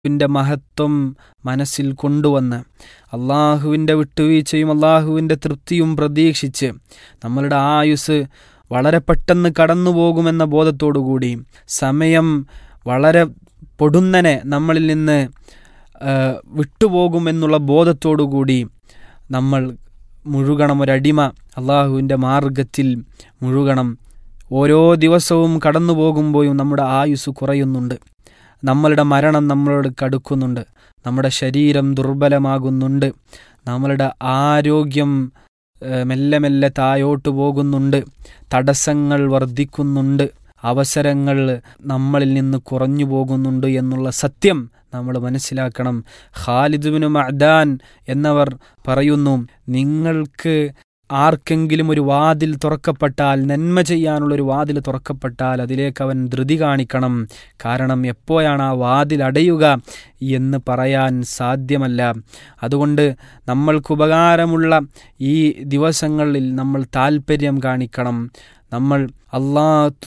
ിൻ്റെ മഹത്വം മനസ്സിൽ കൊണ്ടുവന്ന് അള്ളാഹുവിൻ്റെ വിട്ടുവീഴ്ചയും അള്ളാഹുവിൻ്റെ തൃപ്തിയും പ്രതീക്ഷിച്ച് നമ്മളുടെ ആയുസ് വളരെ പെട്ടെന്ന് കടന്നു പോകുമെന്ന ബോധത്തോടുകൂടി സമയം വളരെ പൊടുന്നനെ നമ്മളിൽ നിന്ന് വിട്ടുപോകുമെന്നുള്ള ബോധത്തോടുകൂടി നമ്മൾ മുഴുകണം ഒരടിമ അള്ളാഹുവിൻ്റെ മാർഗത്തിൽ മുഴുകണം ഓരോ ദിവസവും കടന്നു പോകുമ്പോഴും നമ്മുടെ ആയുസ് കുറയുന്നുണ്ട് നമ്മളുടെ മരണം നമ്മളോട് കടുക്കുന്നുണ്ട് നമ്മുടെ ശരീരം ദുർബലമാകുന്നുണ്ട് നമ്മളുടെ ആരോഗ്യം മെല്ലെ മെല്ലെ തായോട്ട് പോകുന്നുണ്ട് തടസ്സങ്ങൾ വർദ്ധിക്കുന്നുണ്ട് അവസരങ്ങൾ നമ്മളിൽ നിന്ന് കുറഞ്ഞു പോകുന്നുണ്ട് എന്നുള്ള സത്യം നമ്മൾ മനസ്സിലാക്കണം ഖാലിദുബിന് മഅദാൻ എന്നവർ പറയുന്നു നിങ്ങൾക്ക് ആർക്കെങ്കിലും ഒരു വാതിൽ തുറക്കപ്പെട്ടാൽ നന്മ ചെയ്യാനുള്ള ഒരു വാതിൽ തുറക്കപ്പെട്ടാൽ അതിലേക്ക് അവൻ ധൃതി കാണിക്കണം കാരണം എപ്പോഴാണ് ആ വാതിൽ അടയുക എന്ന് പറയാൻ സാധ്യമല്ല അതുകൊണ്ട് നമ്മൾക്ക് ഉപകാരമുള്ള ഈ ദിവസങ്ങളിൽ നമ്മൾ താൽപ്പര്യം കാണിക്കണം നമ്മൾ അള്ളാ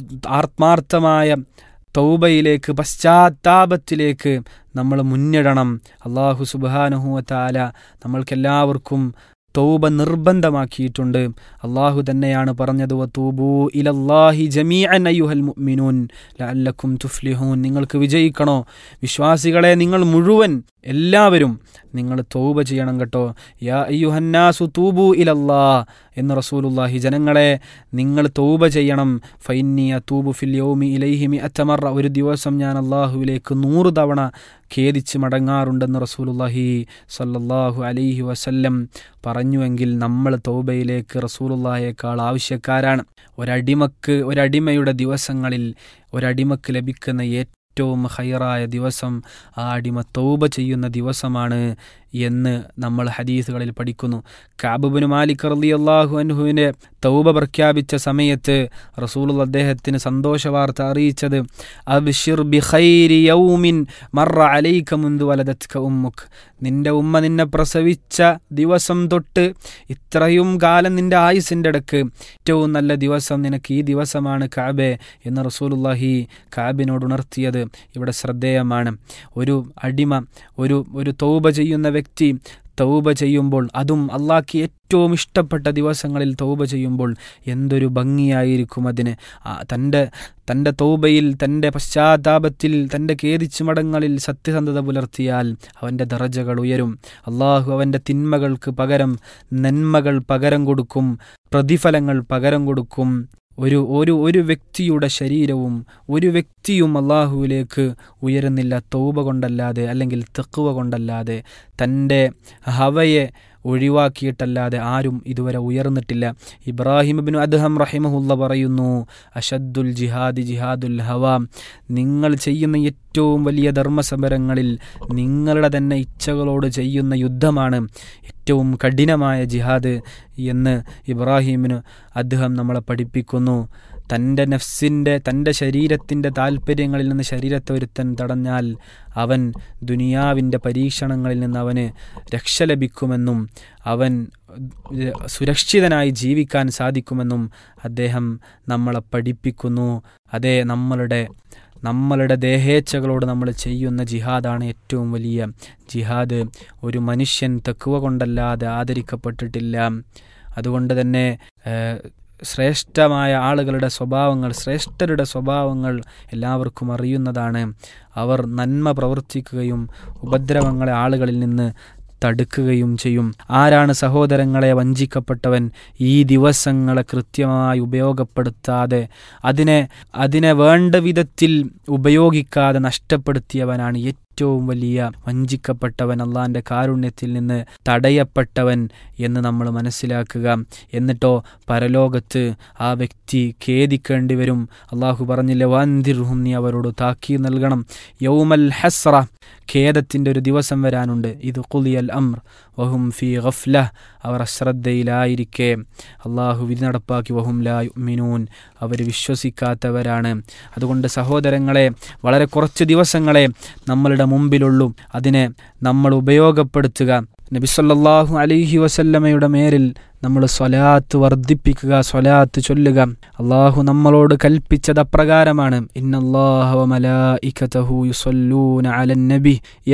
ആത്മാർത്ഥമായ തൗബയിലേക്ക് പശ്ചാത്താപത്തിലേക്ക് നമ്മൾ മുന്നിടണം അള്ളാഹു സുബാനുഹുവത്താല നമ്മൾക്കെല്ലാവർക്കും തൗബ നിർബന്ധമാക്കിയിട്ടുണ്ട് അള്ളാഹു തന്നെയാണ് പറഞ്ഞത് തൂബൂ ഇലല്ലാഹി ജമീഅൻ അയ്യുഹൽ മുഅ്മിനൂൻ ലഅല്ലക്കും തുഫ്ലിഹൂൻ നിങ്ങൾക്ക് വിജയിക്കണോ വിശ്വാസികളെ നിങ്ങൾ മുഴുവൻ എല്ലാവരും നിങ്ങൾ തൗബ ചെയ്യണം കേട്ടോ യാ അയ്യുഹന്നാസു തൂബു ഇലല്ലാ എന്ന് റസൂലുല്ലാഹി ജനങ്ങളെ നിങ്ങൾ തൗബ ചെയ്യണം ഫൈന്നി തൂബു ഫിൽ യൗമി ഇലൈഹിമി അറ്റമറ ഒരു ദിവസം ഞാൻ അള്ളാഹുവിലേക്ക് നൂറ് തവണ ഖേദിച്ച് മടങ്ങാറുണ്ടെന്ന് റസൂലുല്ലാഹി സല്ലല്ലാഹു അലൈഹി വസല്ലം പറഞ്ഞുവെങ്കിൽ നമ്മൾ തൗബയിലേക്ക് റസൂലുല്ലാഹയേക്കാൾ ആവശ്യക്കാരാണ് ഒരടിമക്ക് ഒരടിമയുടെ ദിവസങ്ങളിൽ ഒരടിമക്ക് ലഭിക്കുന്ന ഏറ്റവും ഹൈറായ ദിവസം ആ അടിമ തൗബ ചെയ്യുന്ന ദിവസമാണ് എന്ന് നമ്മൾ ഹദീസുകളിൽ പഠിക്കുന്നു കാബുബിന് മാലിക് റലി അള്ളാഹു അൻഹുവിനെ തൗബ പ്രഖ്യാപിച്ച സമയത്ത് റസൂൽ അദ്ദേഹത്തിന് സന്തോഷ വാർത്ത അറിയിച്ചത് അബ്ഷിർ ബി ഖൈരി യൗമിൻ മറ അലൈക മുന്തു വലതത്ക ഉമ്മുക്ക് നിന്റെ ഉമ്മ നിന്നെ പ്രസവിച്ച ദിവസം തൊട്ട് ഇത്രയും കാലം നിന്റെ ആയുസിൻ്റെ ഇടക്ക് ഏറ്റവും നല്ല ദിവസം നിനക്ക് ഈ ദിവസമാണ് കാബെ എന്ന് റസൂലുല്ലാഹി കാബിനോട് ഉണർത്തിയത് ഇവിടെ ശ്രദ്ധേയമാണ് ഒരു അടിമ ഒരു ഒരു തൗബ ചെയ്യുന്ന വ്യക്തി തൗബ ചെയ്യുമ്പോൾ അതും അള്ളാഹ്ക്ക് ഏറ്റവും ഇഷ്ടപ്പെട്ട ദിവസങ്ങളിൽ തൗബ ചെയ്യുമ്പോൾ എന്തൊരു ഭംഗിയായിരിക്കും അതിന് തൻ്റെ തൻ്റെ തൗബയിൽ തൻ്റെ പശ്ചാത്താപത്തിൽ തൻ്റെ കേതിച്ചു മടങ്ങളിൽ സത്യസന്ധത പുലർത്തിയാൽ അവൻ്റെ ദറജകൾ ഉയരും അള്ളാഹു അവൻ്റെ തിന്മകൾക്ക് പകരം നന്മകൾ പകരം കൊടുക്കും പ്രതിഫലങ്ങൾ പകരം കൊടുക്കും ഒരു ഒരു ഒരു വ്യക്തിയുടെ ശരീരവും ഒരു വ്യക്തിയും അള്ളാഹുവിലേക്ക് ഉയരുന്നില്ല തൗബ കൊണ്ടല്ലാതെ അല്ലെങ്കിൽ തെക്കുവ കൊണ്ടല്ലാതെ തൻ്റെ ഹവയെ ഒഴിവാക്കിയിട്ടല്ലാതെ ആരും ഇതുവരെ ഉയർന്നിട്ടില്ല ഇബ്രാഹിം ബിൻ അദ്ഹം റഹിമഹുല്ല പറയുന്നു അഷദ്ദുൽ ജിഹാദി ജിഹാദുൽ ഹവ നിങ്ങൾ ചെയ്യുന്ന ഏറ്റവും വലിയ ധർമ്മസമരങ്ങളിൽ നിങ്ങളുടെ തന്നെ ഇച്ഛകളോട് ചെയ്യുന്ന യുദ്ധമാണ് ഏറ്റവും കഠിനമായ ജിഹാദ് എന്ന് ഇബ്രാഹിമിന് അദ്ദേഹം നമ്മളെ പഠിപ്പിക്കുന്നു തൻ്റെ നഫ്സിൻ്റെ തൻ്റെ ശരീരത്തിൻ്റെ താല്പര്യങ്ങളിൽ നിന്ന് ശരീരത്തെ ഒരുത്തൻ തടഞ്ഞാൽ അവൻ ദുനിയാവിൻ്റെ പരീക്ഷണങ്ങളിൽ നിന്ന് അവന് രക്ഷ ലഭിക്കുമെന്നും അവൻ സുരക്ഷിതനായി ജീവിക്കാൻ സാധിക്കുമെന്നും അദ്ദേഹം നമ്മളെ പഠിപ്പിക്കുന്നു അതേ നമ്മളുടെ നമ്മളുടെ ദേഹേച്ഛകളോട് നമ്മൾ ചെയ്യുന്ന ജിഹാദാണ് ഏറ്റവും വലിയ ജിഹാദ് ഒരു മനുഷ്യൻ തെക്കുവ കൊണ്ടല്ലാതെ ആദരിക്കപ്പെട്ടിട്ടില്ല അതുകൊണ്ട് തന്നെ ശ്രേഷ്ഠമായ ആളുകളുടെ സ്വഭാവങ്ങൾ ശ്രേഷ്ഠരുടെ സ്വഭാവങ്ങൾ എല്ലാവർക്കും അറിയുന്നതാണ് അവർ നന്മ പ്രവർത്തിക്കുകയും ഉപദ്രവങ്ങളെ ആളുകളിൽ നിന്ന് തടുക്കുകയും ചെയ്യും ആരാണ് സഹോദരങ്ങളെ വഞ്ചിക്കപ്പെട്ടവൻ ഈ ദിവസങ്ങളെ കൃത്യമായി ഉപയോഗപ്പെടുത്താതെ അതിനെ അതിനെ വേണ്ട വിധത്തിൽ ഉപയോഗിക്കാതെ നഷ്ടപ്പെടുത്തിയവനാണ് ഏറ്റവും വലിയ വഞ്ചിക്കപ്പെട്ടവൻ അള്ളാന്റെ കാരുണ്യത്തിൽ നിന്ന് തടയപ്പെട്ടവൻ എന്ന് നമ്മൾ മനസ്സിലാക്കുക എന്നിട്ടോ പരലോകത്ത് ആ വ്യക്തി ഖേദിക്കേണ്ടി വരും അള്ളാഹു പറഞ്ഞില്ല വാന്തിർഹും നീ അവരോട് താക്കി നൽകണം യൗമൽ ഹസ്ര ഖേദത്തിൻ്റെ ഒരു ദിവസം വരാനുണ്ട് ഇത് കുലിയൽ അമ്ര വഹും ഫി ഗഫ്ല അവർ അശ്രദ്ധയിലായിരിക്കെ അള്ളാഹു വിധി നടപ്പാക്കി വഹും ലാ യുമിനൂൻ അവർ വിശ്വസിക്കാത്തവരാണ് അതുകൊണ്ട് സഹോദരങ്ങളെ വളരെ കുറച്ച് ദിവസങ്ങളെ നമ്മളുടെ മുമ്പിലുള്ളൂ അതിനെ നമ്മൾ ഉപയോഗപ്പെടുത്തുക നബിസല്ലാഹു അലിഹി വസല്ലമയുടെ മേലിൽ നമ്മൾ സ്വലാത്ത് വർദ്ധിപ്പിക്കുക സ്വലാത്ത് ചൊല്ലുക അള്ളാഹു നമ്മളോട് കൽപ്പിച്ചത് അപ്രകാരമാണ് ഇന്നല്ലാഹു വ മലായികതഹു യുസല്ലൂന അലൻ നബി